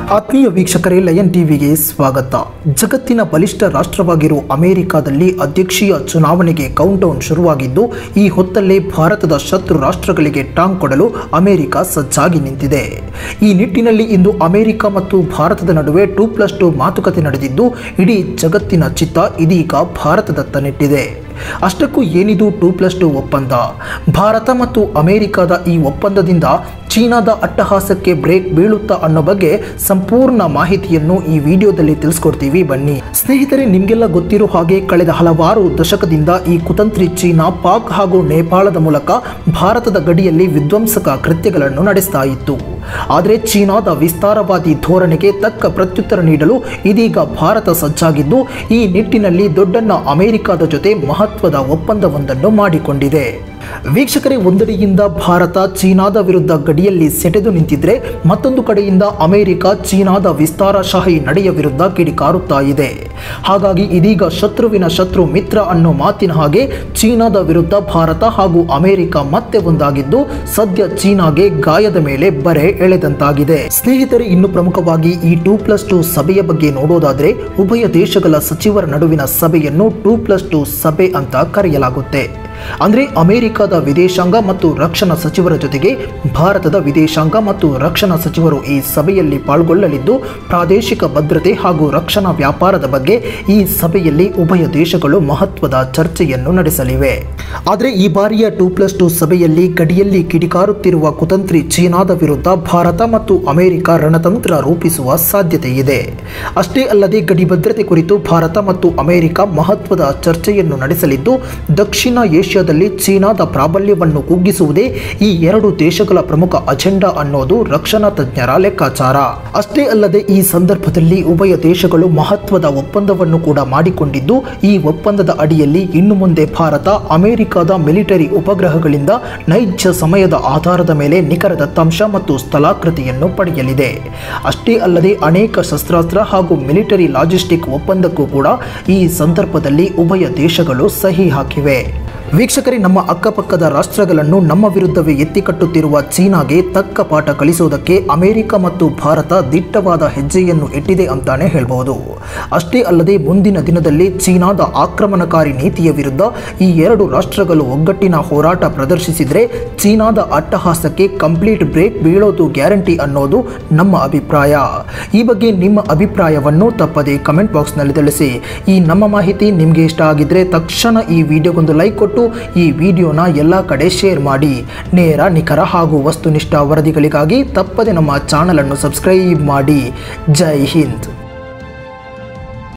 ಆತ್ಮೀಯ ವೀಕ್ಷಕರೇ ಲಯನ್ ಟಿವಿಗೆ ಸ್ವಾಗತ ಜಗತ್ತಿನ ಬಲಿಷ್ಠ ರಾಷ್ಟ್ರವಾಗಿರುವ ಅಮೆರಿಕಾದಲ್ಲಿ ಅಧ್ಯಕ್ಷೀಯ ಚುನಾವಣೆಗೆ ಕೌಂಟೌನ್ ಶುರುವಾಗಿದ್ದು ಈ ಹೊತ್ತಲ್ಲೇ ಭಾರತದ ಶತ್ರು ರಾಷ್ಟ್ರಗಳಿಗೆ ಟಾಂಗ್ ಕೊಡಲು ಅಮೆರಿಕ ಸಜ್ಜಾಗಿ ನಿಂತಿದೆ ಈ ನಿಟ್ಟಿನಲ್ಲಿ ಇಂದು ಅಮೆರಿಕ ಮತ್ತು ಭಾರತದ ನಡುವೆ ಟೂ ಪ್ಲಸ್ ಟೂ ಮಾತುಕತೆ ನಡೆದಿದ್ದು ಇಡೀ ಜಗತ್ತಿನ ಚಿತ್ತ ಇದೀಗ ಭಾರತದತ್ತ ನೆಟ್ಟಿದೆ ಅಷ್ಟಕ್ಕೂ ಏನಿದು ಟೂ ಪ್ಲಸ್ ಟೂ ಒಪ್ಪಂದ ಭಾರತ ಮತ್ತು ಅಮೆರಿಕದ ಈ ಒಪ್ಪಂದದಿಂದ ಚೀನಾದ ಅಟ್ಟಹಾಸಕ್ಕೆ ಬ್ರೇಕ್ ಬೀಳುತ್ತಾ ಅನ್ನೋ ಬಗ್ಗೆ ಸಂಪೂರ್ಣ ಮಾಹಿತಿಯನ್ನು ಈ ವಿಡಿಯೋದಲ್ಲಿ ತಿಳಿಸ್ಕೊಡ್ತೀವಿ ಬನ್ನಿ ಸ್ನೇಹಿತರೆ ನಿಮಗೆಲ್ಲ ಗೊತ್ತಿರೋ ಹಾಗೆ ಕಳೆದ ಹಲವಾರು ದಶಕದಿಂದ ಈ ಕುತಂತ್ರಿ ಚೀನಾ ಪಾಕ್ ಹಾಗೂ ನೇಪಾಳದ ಮೂಲಕ ಭಾರತದ ಗಡಿಯಲ್ಲಿ ವಿಧ್ವಂಸಕ ಕೃತ್ಯಗಳನ್ನು ನಡೆಸ್ತಾ ಇತ್ತು ಆದರೆ ಚೀನಾದ ವಿಸ್ತಾರವಾದಿ ಧೋರಣೆಗೆ ತಕ್ಕ ಪ್ರತ್ಯುತ್ತರ ನೀಡಲು ಇದೀಗ ಭಾರತ ಸಜ್ಜಾಗಿದ್ದು ಈ ನಿಟ್ಟಿನಲ್ಲಿ ದೊಡ್ಡಣ್ಣ ಅಮೆರಿಕದ ಜೊತೆ ಮಹತ್ವದ ಒಪ್ಪಂದವೊಂದನ್ನು ಮಾಡಿಕೊಂಡಿದೆ ವೀಕ್ಷಕರೇ ಒಂದೆಡೆಯಿಂದ ಭಾರತ ಚೀನಾದ ವಿರುದ್ಧ ಗಡಿಯಲ್ಲಿ ಸೆಟೆದು ನಿಂತಿದ್ರೆ ಮತ್ತೊಂದು ಕಡೆಯಿಂದ ಅಮೆರಿಕ ಚೀನಾದ ವಿಸ್ತಾರಶಾಹಿ ನಡೆಯ ವಿರುದ್ಧ ಕಿಡಿಕಾರುತ್ತಾ ಇದೆ ಹಾಗಾಗಿ ಇದೀಗ ಶತ್ರುವಿನ ಶತ್ರು ಮಿತ್ರ ಅನ್ನೋ ಮಾತಿನ ಹಾಗೆ ಚೀನಾದ ವಿರುದ್ಧ ಭಾರತ ಹಾಗೂ ಅಮೆರಿಕ ಮತ್ತೆ ಒಂದಾಗಿದ್ದು ಸದ್ಯ ಚೀನಾಗೆ ಗಾಯದ ಮೇಲೆ ಬರೆ ಎಳೆದಂತಾಗಿದೆ ಸ್ನೇಹಿತರೆ ಇನ್ನು ಪ್ರಮುಖವಾಗಿ ಈ ಟೂ ಪ್ಲಸ್ ಟೂ ಸಭೆಯ ಬಗ್ಗೆ ನೋಡೋದಾದ್ರೆ ಉಭಯ ದೇಶಗಳ ಸಚಿವರ ನಡುವಿನ ಸಭೆಯನ್ನು ಟೂ ಪ್ಲಸ್ ಟೂ ಸಭೆ ಅಂತ ಕರೆಯಲಾಗುತ್ತೆ ಅಂದರೆ ಅಮೆರಿಕದ ವಿದೇಶಾಂಗ ಮತ್ತು ರಕ್ಷಣಾ ಸಚಿವರ ಜೊತೆಗೆ ಭಾರತದ ವಿದೇಶಾಂಗ ಮತ್ತು ರಕ್ಷಣಾ ಸಚಿವರು ಈ ಸಭೆಯಲ್ಲಿ ಪಾಲ್ಗೊಳ್ಳಲಿದ್ದು ಪ್ರಾದೇಶಿಕ ಭದ್ರತೆ ಹಾಗೂ ರಕ್ಷಣಾ ವ್ಯಾಪಾರದ ಬಗ್ಗೆ ಈ ಸಭೆಯಲ್ಲಿ ಉಭಯ ದೇಶಗಳು ಮಹತ್ವದ ಚರ್ಚೆಯನ್ನು ನಡೆಸಲಿವೆ ಆದರೆ ಈ ಬಾರಿಯ ಟೂ ಪ್ಲಸ್ ಟೂ ಸಭೆಯಲ್ಲಿ ಗಡಿಯಲ್ಲಿ ಕಿಡಿಕಾರುತ್ತಿರುವ ಕುತಂತ್ರಿ ಚೀನಾದ ವಿರುದ್ಧ ಭಾರತ ಮತ್ತು ಅಮೆರಿಕ ರಣತಂತ್ರ ರೂಪಿಸುವ ಸಾಧ್ಯತೆ ಇದೆ ಅಷ್ಟೇ ಅಲ್ಲದೆ ಗಡಿ ಭದ್ರತೆ ಕುರಿತು ಭಾರತ ಮತ್ತು ಅಮೆರಿಕ ಮಹತ್ವದ ಚರ್ಚೆಯನ್ನು ನಡೆಸಲಿದ್ದು ದಕ್ಷಿಣ ಏಷ್ಯಾದಲ್ಲಿ ಚೀನಾದ ಪ್ರಾಬಲ್ಯವನ್ನು ಕುಗ್ಗಿಸುವುದೇ ಈ ಎರಡು ದೇಶಗಳ ಪ್ರಮುಖ ಅಜೆಂಡಾ ಅನ್ನೋದು ರಕ್ಷಣಾ ತಜ್ಞರ ಲೆಕ್ಕಾಚಾರ ಅಷ್ಟೇ ಅಲ್ಲದೆ ಈ ಸಂದರ್ಭದಲ್ಲಿ ಉಭಯ ದೇಶಗಳು ಮಹತ್ವದ ಒಪ್ಪಂದವನ್ನು ಕೂಡ ಮಾಡಿಕೊಂಡಿದ್ದು ಈ ಒಪ್ಪಂದದ ಅಡಿಯಲ್ಲಿ ಇನ್ನು ಮುಂದೆ ಭಾರತ ಅಮೆರಿಕದ ಮಿಲಿಟರಿ ಉಪಗ್ರಹಗಳಿಂದ ನೈಜ ಸಮಯದ ಆಧಾರದ ಮೇಲೆ ನಿಖರ ದತ್ತಾಂಶ ಮತ್ತು ಸ್ಥಳಾಕೃತಿಯನ್ನು ಪಡೆಯಲಿದೆ ಅಷ್ಟೇ ಅಲ್ಲದೆ ಅನೇಕ ಶಸ್ತ್ರಾಸ್ತ್ರ ಹಾಗೂ ಮಿಲಿಟರಿ ಲಾಜಿಸ್ಟಿಕ್ ಒಪ್ಪಂದಕ್ಕೂ ಕೂಡ ಈ ಸಂದರ್ಭದಲ್ಲಿ ಉಭಯ ದೇಶಗಳು ಸಹಿ ಹಾಕಿವೆ ವೀಕ್ಷಕರೇ ನಮ್ಮ ಅಕ್ಕಪಕ್ಕದ ರಾಷ್ಟ್ರಗಳನ್ನು ನಮ್ಮ ವಿರುದ್ಧವೇ ಎತ್ತಿಕಟ್ಟುತ್ತಿರುವ ಚೀನಾಗೆ ತಕ್ಕ ಪಾಠ ಕಲಿಸುವುದಕ್ಕೆ ಅಮೆರಿಕ ಮತ್ತು ಭಾರತ ದಿಟ್ಟವಾದ ಹೆಜ್ಜೆಯನ್ನು ಇಟ್ಟಿದೆ ಅಂತಾನೆ ಹೇಳ್ಬೋದು ಅಷ್ಟೇ ಅಲ್ಲದೆ ಮುಂದಿನ ದಿನದಲ್ಲಿ ಚೀನಾದ ಆಕ್ರಮಣಕಾರಿ ನೀತಿಯ ವಿರುದ್ಧ ಈ ಎರಡು ರಾಷ್ಟ್ರಗಳು ಒಗ್ಗಟ್ಟಿನ ಹೋರಾಟ ಪ್ರದರ್ಶಿಸಿದರೆ ಚೀನಾದ ಅಟ್ಟಹಾಸಕ್ಕೆ ಕಂಪ್ಲೀಟ್ ಬ್ರೇಕ್ ಬೀಳೋದು ಗ್ಯಾರಂಟಿ ಅನ್ನೋದು ನಮ್ಮ ಅಭಿಪ್ರಾಯ ಈ ಬಗ್ಗೆ ನಿಮ್ಮ ಅಭಿಪ್ರಾಯವನ್ನು ತಪ್ಪದೆ ಕಮೆಂಟ್ ಬಾಕ್ಸ್ನಲ್ಲಿ ತಿಳಿಸಿ ಈ ನಮ್ಮ ಮಾಹಿತಿ ನಿಮಗೆ ಇಷ್ಟ ಆಗಿದ್ರೆ ತಕ್ಷಣ ಈ ವಿಡಿಯೋಗೊಂದು ಲೈಕ್ ಕೊಟ್ಟು ಈ ವಿಡಿಯೋನ ಎಲ್ಲ ಕಡೆ ಶೇರ್ ಮಾಡಿ ನೇರ ನಿಖರ ಹಾಗೂ ವಸ್ತುನಿಷ್ಠ ವರದಿಗಳಿಗಾಗಿ ತಪ್ಪದೆ ನಮ್ಮ ಚಾನಲನ್ನು ಸಬ್ಸ್ಕ್ರೈಬ್ ಮಾಡಿ ಜೈ ಹಿಂದ್